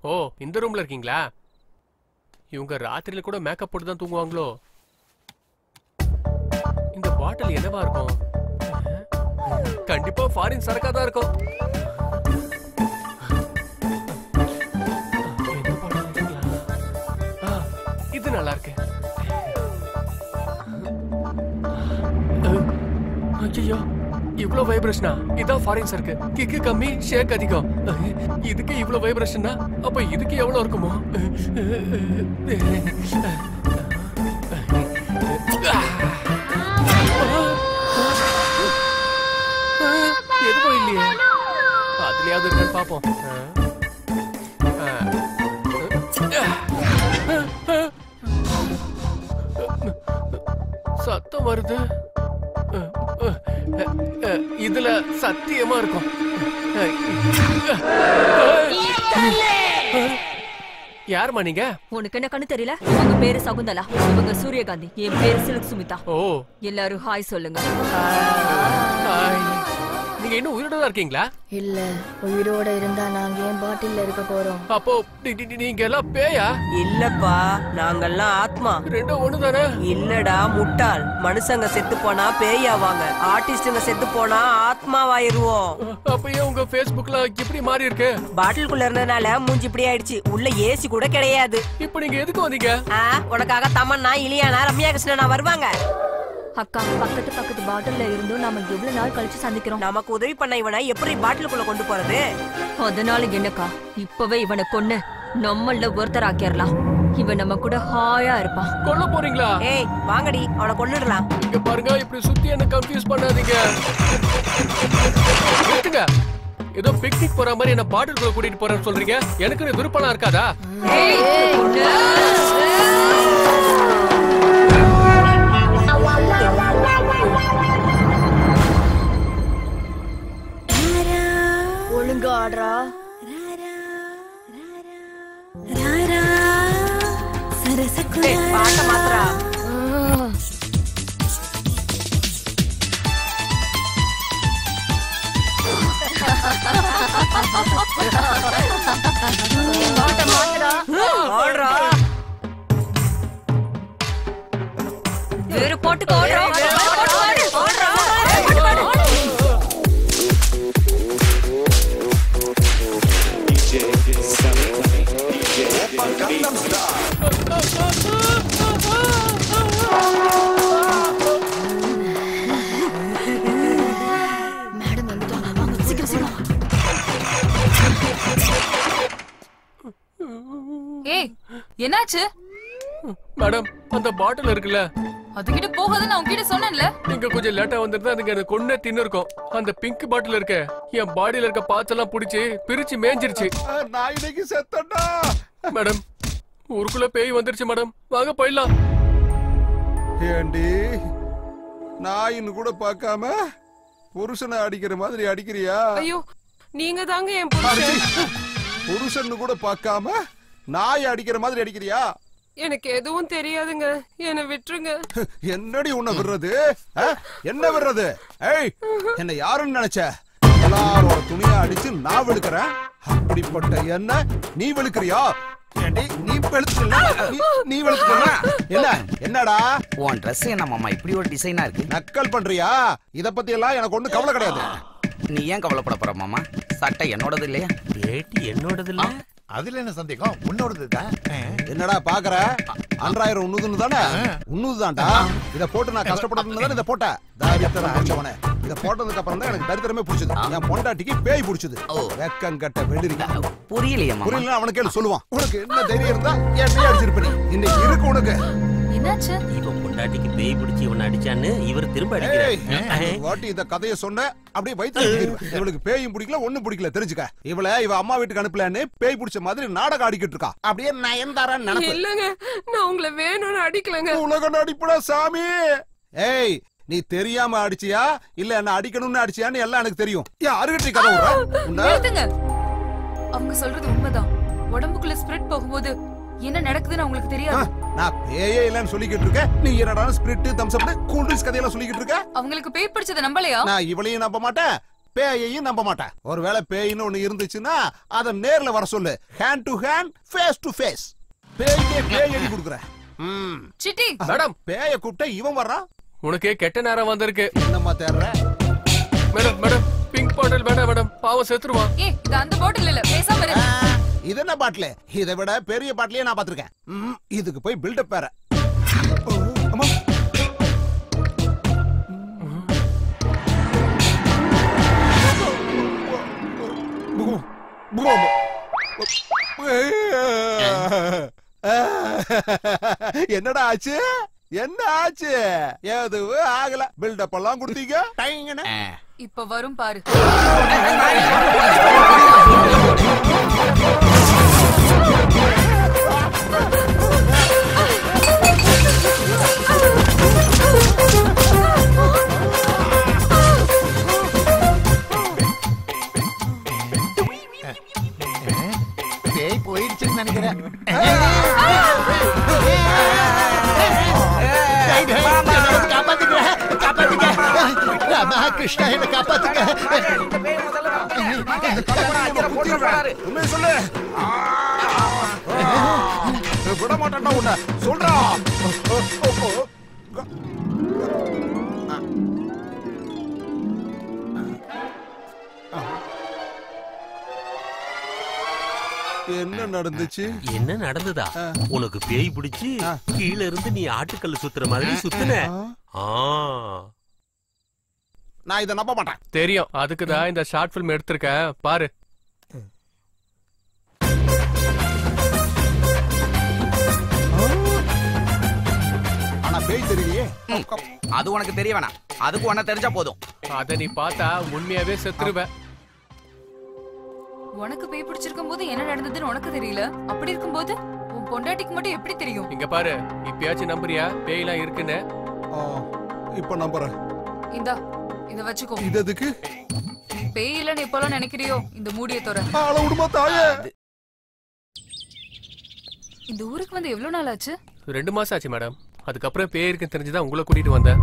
ஓ இந்த ரூம்ல இருக்கீங்களா இவங்க ராத்திரியில கூட மேக்கப் போட்டு தான் தூங்குவாங்களோ இந்த பாட்டில் என்னவா இருக்கும் கண்டிப்பா ஃபாரின் சரக்கா தான் இருக்கும் எந்த bottle எடுத்துக்கலாம்? ஆ, இது நல்லா இருக்கு ஐயோ இவ்ளோ வைப்ரேஷனா இதான் ஃபாரின் சரக்கு கிக்கு கம்மி ஷேக் அதிகம் இதுக்கு இவ்ளோ வைப்ரேஷனா அப்ப இதுக்கு எவ்வளவு இருக்குமோ எதுவும் இல்லையே அதுலயாவது இருக்கான்னு பாப்போம் சத்தம் வருது இதுல சத்தியமா இருக்கும் யாருமா நீங்க உனக்கு என்ன கண்ணு தெரியல உங்க பேரு சகுந்தலா இவங்க சூரியகாந்தி என் பேரு சிலுக் சுமிதா ஓ எல்லாரும் ஹாய் சொல்லுங்க ஹாய். நீங்க இன்னும் உயிரோட தான் இருக்கீங்களா இல்ல உயிரோட இருந்தா நாங்க ஏன் பாட்டில்ல இருக்க போறோம் அப்போ நீ- நீ- நீங்க எல்லாம் பேயா இல்லப்பா நாங்கெல்லாம் ஆத்மா ரெண்டும் ஒண்ணுதானே இல்லடா முட்டாள் மனுஷங்க செத்து போனா பேயாவாங்க ஆர்டிஸ்டுங்க செத்து போனா ஆத்மாவாயிருவோம் அப்ப ஏன் உங்க Facebookல இப்படி மாறி இருக்கு பாட்டிலுக்குள்ள இருந்ததுனால மூஞ்சி இப்படி ஆயிடுச்சு உள்ள ஏசி கூட கிடையாது இப்போ நீங்க எதுக்கு வந்தீங்க ஆ, உனக்காக தமன்னா இலியானா ரம்யா கிருஷ்ணனா வருவாங்க அக்கா பக்கத்து பக்கத்து பாட்டில்ல இருந்தும் நாம எவ்வளவு நாள் கழிச்சு சந்திக்கிறோம் நமக்கு உதவி பண்ண இவனை எப்படி பாட்டிலுக்குள்ள கொண்டு போறது அதனால என்னக்கா இப்பவே இவனை கொன்னு நம்மள ஒருத்தர் ஆக்கிரலாம் இவன் நம்ம கூட ஹாயா இருப்பான் கொல்ல போறீங்களா ஏய் வாங்கடி அவனை கொன்னுடலாம் இங்க பாருங்க இப்படி சுத்தி என்ன கன்ஃபியூஸ் பண்ணாதீங்க நிறுத்துங்க ஏதோ பிக்னிக் போற மாதிரி என்ன பாட்டுக்குள்ள கூட்டிட்டு போறேன்னு சொல்றீங்க எனக்கு விருப்பம்லாம் இருக்காதா ஒழுங்கா ஆடுறா ஏய், பாட்டை மாத்துறா ஓடுறா வேற பாட்டுக்கு ஆடுறோம் மேடம் வந்துட்டாங்க வாங்க சீக்கிரம் சீக்கிரம் ஏய் என்னாச்சு மேடம் அந்த பாட்டில் இருக்குல்ல அதுகிட்ட போகாத நான் உன்கிட்ட சொன்னேன்ல நீங்க கொஞ்சம் லேட்டா வந்திருந்தா அதுங்க எனக்கு கொன்னே தின்னு இருக்கும் அந்த பிங்க் பாட்டில் இருக்க என் பாடியில இருக்க பார்ட்ஸ் எல்லாம் புடிச்சு பிரிச்சு மேஞ்சிருச்சு நான் இன்னைக்கு செத்தண்டா மேடம் ஊருக்குள்ள பேய் வந்துருச்சு மேடம் வாங்க போயிடலாம் ஏண்டி நாயின்னு கூட பார்க்காம புருஷனை அடிக்கிற மாதிரி அடிக்கிறியா ஐயோ நீங்க தாங்க என் புருஷன் புருஷன்னு கூட பார்க்காம நாய் அடிக்கிற மாதிரி அடிக்கிறியா எனக்கு எதுவும் தெரியாதுங்க என்னை விட்டுருங்க என்னடி உன்னை விடுறது ஆ? என்ன விடுறது ஏய் என்ன யாருன்னு நினைச்ச எல்லாரோட துணியா அடிச்சு நான் வெளுக்கிறேன் அப்படிப்பட்ட என்ன நீ வெளுக்கிறியா ஏண்டி நீ வெளுத்துக்கல நீ- நீ வெளுத்துக்கல என்ன என்னடா உன் ட்ரெஸ் என்ன மாமா இப்படி ஒரு டிசைனா இருக்கு நக்கல் பண்றியா இத பத்தி எல்லாம் எனக்கு ஒண்ணும் கவலை கிடையாது நீ ஏன் கவலைப்பட போற மாமா சட்டை என்னோடது இல்லையா பேட்டி என்னோடது இல்ல அதுல என்ன சந்தேகம் உன்னோடது தான் என்னடா பாக்குற அன்றாயிரம் உண்ணுதுன்னு தானே உண்ணுது தான்டா இத போட்டு நான் கஷ்டப்படணும் தானே இத போட்டேன் தரித்திரம் பிடிச்சவனே இத போட்டதுக்கு அப்புறம் தான் எனக்கு தரித்திரமே பிடிச்சது என் பொண்டாட்டிக்கு பேய் பிடிச்சது வெக்கங்கட்ட வெளிரி புரியலையே மாமா புரியல அவனுக்கு கேளு சொல்லுவான் உனக்கு என்ன தைரியம் இருந்தா என்னையே அடிச்சிருப்ப நீ இன்னைக்கு இருக்கு உனக்கு என்னாச்சு இவன் பொண்டாட்டிக்கு பேய் பிடிச்சி இவன் அடிச்சான்னு இவர் திரும்ப ஏய், அடிக்கிறார் ஒரு வாட்டி இந்த கதையை சொன்ன அப்படியே வயிற்று இவளுக்கு பேயும் பிடிக்கல ஒண்ணும் பிடிக்கல தெரிஞ்சுக்க இவள இவ அம்மா வீட்டுக்கு அனுப்பலன்னு பேய் பிடிச்ச மாதிரி நாடகம் ஆடிக்கிட்டு இருக்கா அப்படியே நயன்தாரான்னு நினைப்பு இல்லங்க நான் உங்களை வேணும்னு அடிக்கலங்க உலக நடிப்புடா சாமி ஏய் நீ தெரியாம அடிச்சியா இல்ல என்ன அடிக்கணும்னு அடிச்சியான்னு எல்லாம் எனக்கு தெரியும் யாருகிட்ட கதை விடுற உன்னை நிறுத்துங்க அவங்க சொல்றது உண்மைதான் உடம்புக்குள்ள ஸ்ப்ரெட் போகும்போது என்ன நடக்குதுன்னு அவங்களுக்கு ஆ, தெரியாது நான் பேயே இல்லைன்னு சொல்லிக்கிட்டு இருக்கேன் நீ என்னடா spirit Thums Up cool drinks கதையெல்லாம் சொல்லிக்கிட்டு இருக்க அவங்களுக்கு பேய் பிடிச்சதை நம்பலையா நான் இவளையும் நம்ப மாட்டேன் பேயையும் நம்ப மாட்டேன் ஒருவேளை பேயின்னு ஒண்ணு இருந்துச்சுன்னா அத நேர்ல வர சொல்லு hand to hand face to face பேய்க்கே பேய் அடி கொடுக்குறேன் ம். சிட்டி மேடம் பேய கூப்பிட்ட இவன் வர்றான் உனக்கு கெட்ட நேரம் வந்திருக்கு என்னம்மா தேடுற மேடம் மேடம் பிங்க் பாட்டில் வேண்டாம் மேடம் பாவம் செத்துருவான் ஏ இது அந்த பாட்டில் இல்ல பேசாம இரு ஆ, இது என்ன பாட்டில் இதை விட பெரிய பாட்டிலே நான் பாத்திருக்கேன் ம், இதுக்கு போய் பில்டப் வேற ஓ, அம்மா என்னடா ஆச்சு என்ன ஆச்சு எதுவும் ஆகல பில்டப் எல்லாம் கொடுத்தீங்க டைங்கன்னு ஆ. இப்ப வரும் பாரு பேய் போயிடுச்சுன்னு நினைக்கிறேன் டேய், டேய், என்னை காப்பாத்துங்க காப்பாத்துங்க ராமா கிருஷ்ணா என்ன காப்பாத்துங்க உண்மையை சொல்லு விட மாட்டேன்டா உன்னை சொல்றா என்ன நடந்துச்சு என்ன நடந்ததா உனக்கு பேய் பிடிச்சு கீழ இருந்து நீ ஆட்டுக்கல்ல சுத்துற மாதிரி சுத்துன ஆ நான் இதை நம்ப மாட்டேன் தெரியும் அதுக்கு தான் இந்த ஷார்ட் ஃபிலிம் எடுத்திருக்கேன் பாரு ஆனா பேய் தெரியலையே அது உனக்கு தெரிய வேணாம் அதுக்கு உன்ன தெரிஞ்சா போதும் அத நீ பார்த்தா உண்மையாவே செத்துருவ உனக்கு பேய் பிடிச்சிருக்கும் போது என்ன நடந்ததுன்னு உனக்கு தெரியல அப்படி இருக்கும்போது உன் பொண்டாட்டிக்கு மட்டும் எப்படி தெரியும் இங்க பாரு இப்பயாச்சும் நம்புறியா பேய்லாம் இருக்குன்னு ஆ, இப்ப நம்புறேன் இந்தா இத வச்சுக்கோ இது எதுக்கு பேய் இல்லன்னு எப்பெல்லாம் நினைக்கிறியோ இந்த மூடிய தோற ஆள விடுமா தாயே இந்த ஊருக்கு வந்து எவ்வளவு நாள் ஆச்சு ரெண்டு மாசம் ஆச்சு மேடம் அதுக்கப்புறம் பேய் இருக்குன்னு தெரிஞ்சுதான் உங்களை கூட்டிட்டு வந்தேன்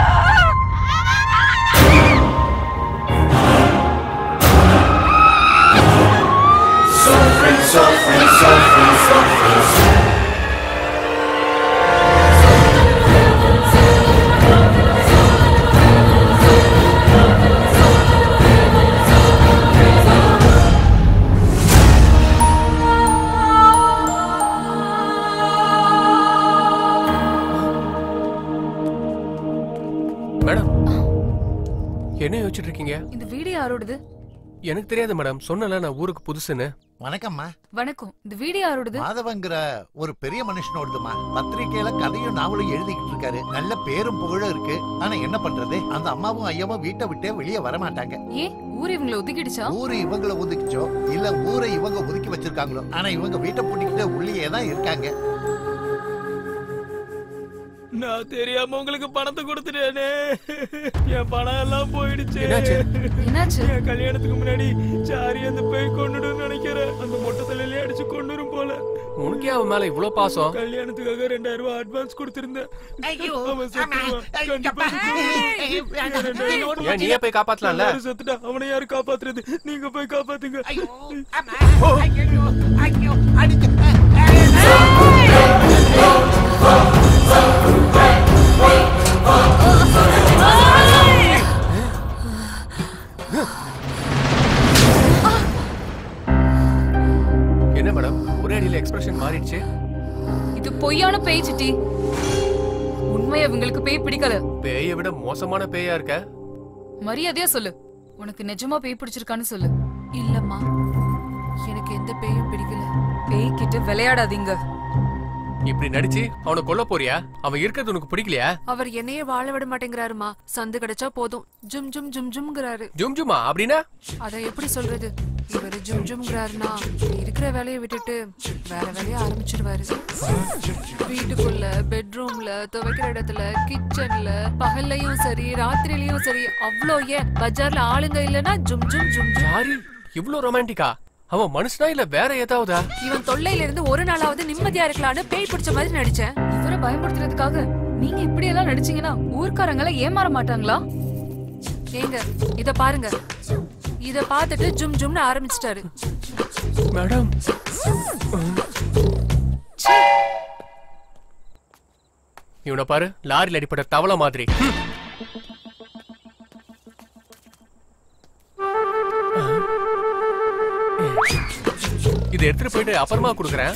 மேடம் என்ன யோசிச்சுட்டு இருக்கீங்க இந்த வீடு யாரோடது எனக்கு தெரியாது மேடம் சொன்னல நான் ஊருக்கு புதுசுன்னு வணக்கம்மா வணக்கம் இந்த வீடு யாரோடது மாதவங்கிற ஒரு பெரிய மனுஷனோடதுமா பத்திரிக்கையில கதையும் நாவலும் எழுதிக்கிட்டு இருக்காரு நல்ல பேரும் புகழும் இருக்கு ஆனா என்ன பண்றது அந்த அம்மாவும் ஐயாவும் வீட்டை விட்டே வெளியே வர மாட்டாங்க ஏன் ஊர் இவங்களை ஒதுக்கிடுச்சா ஊரு இவங்கள ஒதுக்கிச்சோ இல்ல ஊரை இவங்க ஒதுக்கி வச்சிருக்காங்களோ ஆனா இவங்க வீட்டை பூட்டிக்கிட்டு உள்ளே தான் இருக்காங்க நான் தெரியாம உங்களுக்கு பணத்தை கொடுத்துட்டேனே என் பணம் எல்லாம் போயிடுச்சு என்னாச்சு? என்னாச்சு என் கல்யாணத்துக்கு முன்னாடி சாரி அந்த போய் கொண்டுடும் நினைக்கிறேன் அந்த மொட்டை தலையிலே அடிச்சு கொண்டுரும் போல உனக்கே அவன் மேல இவ்ளோ பாசம் கல்யாணத்துக்காக ரெண்டாயிரம் ரூபாய் அட்வான்ஸ் கொடுத்திருந்தேன் அவன் செத்துருவான். கண்டிப்பா செத்துருவான். ரெண்டாயிரம் ஏன் நீயே போய் காப்பாத்தலாம்ல எல்லாரும் செத்துட்டா அவனை யாரு காப்பாத்துறது நீங்க போய் காப்பாத்துங்க என்ன மேடம் ஒரே அடியில எக்ஸ்பிரஷன் மாறிடுச்சு இது பொய்யான பேய் சிட்டி உண்மையா இவங்களுக்கு பேய் பிடிக்கல பேயை விட மோசமான பேயா இருக்க மரியாதையா சொல்லு உனக்கு நிஜமா பேய் பிடிச்சிருக்கான்னு சொல்லு இல்லம்மா எனக்கு எந்த பேயும் பிடிக்கல பேய் கிட்ட விளையாடாதீங்க இப்படி நடிச்சு அவனை கொல்ல போறியா அவன் இருக்கிறது உனக்கு பிடிக்கலையா அவர் என்னையே வாழ விட மாட்டேங்கிறாருமா சந்து கிடைச்சா போதும் ஜும் ஜும் ஜும் ஜும்ங்கிறாரு ஜும் ஜுமா அப்படின்னா அத எப்படி சொல்றது இவரு ஜும் ஜும்ங்கிறாருனா இருக்கிற வேலையை விட்டுட்டு வேற வேலைய ஆரம்பிச்சிடுவாரு வீட்டுக்குள்ள பெட்ரூம்ல துவைக்கிற இடத்துல கிச்சன்ல பகல்லையும் சரி ராத்திரிலயும் சரி அவ்வளோ ஏன் பஜார்ல ஆளுங்க இல்லனா ஜும் ஜும் ஜும் ஜும் யாரு இவ்ளோ ரொமான்டிக்கா அவன் மனுஷனா இல்ல வேற ஏதாவதா இவன் தொல்லையில இருந்து ஒரு நாளாவது நிம்மதியா இருக்கலாம்னு பேய் பிடிச்ச மாதிரி நடிச்சேன் இவரை பயமுறுத்துறதுக்காக நீங்க இப்படி எல்லாம் நடிச்சீங்கன்னா ஊர்க்காரங்க எல்லாம் ஏமாற மாட்டாங்களா ஏங்க இத பாருங்க இத பார்த்துட்டு ஜும் ஜும்னு ஆரம்பிச்சிட்டாரு மேடம் இவனை பாரு லாரியில் அடிப்பட்ட தவளை மாதிரி ஹம். இதை எடுத்துட்டு போயிட்டு அப்புறமா கொடுக்குறேன்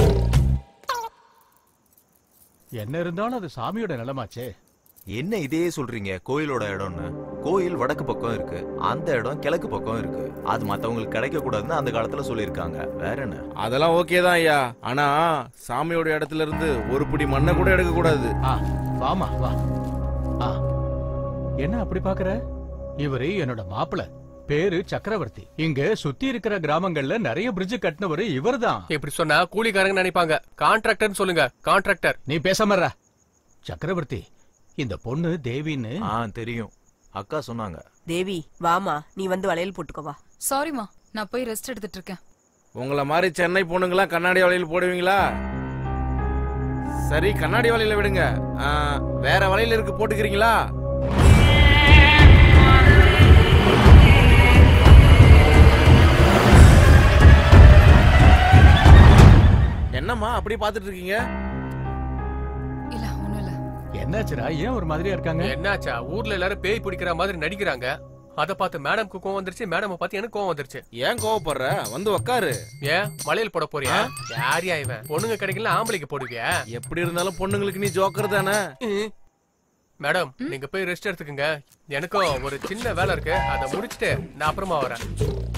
என்ன இருந்தாலும் அது சாமியோட நிலமாச்சே என்ன இதையே சொல்றீங்க கோயிலோட இடம்னு கோயில் வடக்கு பக்கம் இருக்கு அந்த இடம் கிழக்கு பக்கம் இருக்கு அது மத்தவங்களுக்கு கிடைக்க கூடாதுன்னு அந்த காலத்துல சொல்லியிருக்காங்க வேற என்ன அதெல்லாம் ஓகே தான் ஐயா ஆனா சாமியோட இடத்துல இருந்து ஒரு பிடி மண்ணை கூட எடுக்க கூடாது ஆ வாமா வா ஆ என்ன அப்படி பாக்குற இவரு என்னோட மாப்பிள பேரு சக்கரவர்த்தி இங்க சுத்தி இருக்கிற கிராமங்கள்ல நிறைய பிரிட்ஜ் கட்டினவரு இவர்தான் இப்படி சொன்னா கூலிக்காரங்க நினைப்பாங்க கான்ட்ராக்டர்னு சொல்லுங்க கான்ட்ராக்டர் நீ பேசாம இருடா. சக்கரவர்த்தி இந்த பொண்ணு தேவின்னு ஆ தெரியும் அக்கா சொன்னாங்க தேவி வாமா நீ வந்து வளையல் போட்டுக்கோ வா சாரிமா நான் போய் ரெஸ்ட் எடுத்துட்டு இருக்கேன் உங்கள மாதிரி சென்னை பொண்ணுங்களாம் கண்ணாடி வலையில் போடுவீங்களா சரி கண்ணாடி வலையில விடுங்க ஆ, வேற வலையில இருக்கு போட்டுக்கிறீங்களா என்னம்மா அப்படி பாத்துட்டு இருக்கீங்க இல்ல ஒண்ணும் இல்ல என்னாச்சுடா ஏன் ஒரு மாதிரியா இருக்காங்க என்னாச்சா ஊர்ல எல்லாரும் பேய் பிடிக்கிற மாதிரி நடிக்கிறாங்க அத பார்த்து மேடம்க்கு கோவம் வந்துருச்சு மேடம் பார்த்து எனக்கு கோவம் வந்துருச்சு ஏன் கோவப்படுற வந்து உக்காரு ஏன் மலையில் போட போறியா யாரியா இவன் பொண்ணுங்க கிடைக்கல ஆம்பளைக்கு போடுவியா எப்படி இருந்தாலும் பொண்ணுங்களுக்கு நீ ஜோக்கர் தானே மேடம் நீங்க போய் ரெஸ்ட் எடுத்துக்கங்க எனக்கும் ஒரு சின்ன வேலை இருக்கு அதை முடிச்சிட்டு நான் அப்புறமா வரேன்